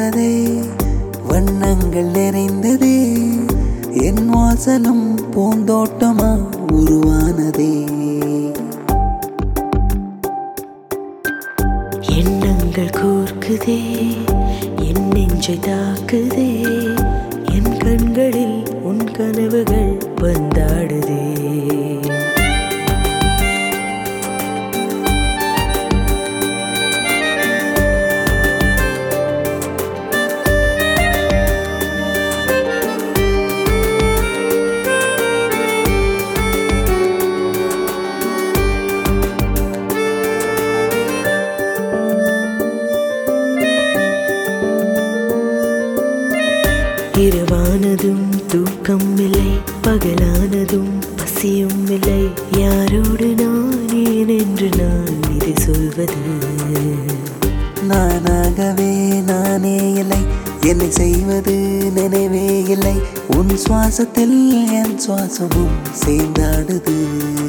பூத்ததே வண்ணங்கள் நிறைந்ததே என் வாசலும் பூந்தோட்டமா உருவானதே எண்ணங்கள் கோர்க்குதே என் நெஞ்சை தாக்குதே என் கண்களில் உன் கனவுகள் வந்தாடுதே இரவானதும் தூக்கம் இல்லை பகலானதும் பசியும் இல்லை யாரோடு நான் ஏன் என்று நான் இது சொல்வது நானாகவே நானே இல்லை என்னை செய்வது நினைவே இல்லை உன் சுவாசத்தில் என் சுவாசமும் சேர்ந்தாடுது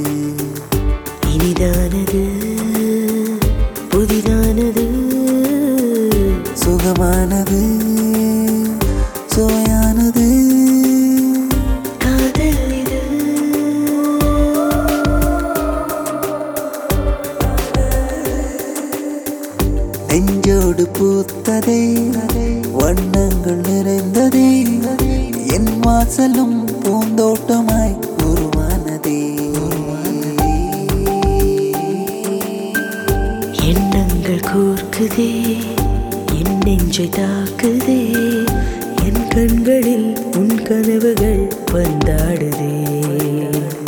இனிதானது புதிதானது சுகமானது சுவையானது காதல் இது நெஞ்சோடு பூத்ததே வண்ணங்கள் நிறைந்ததே என் வாசலும் பூந்தோட்டமாய் உருவானதே எண்ணங்கள் கோர்க்குதே என் நெஞ்சை தாக்குதே என் கண்களில் உன் கனவுகள் வந்தாடுதே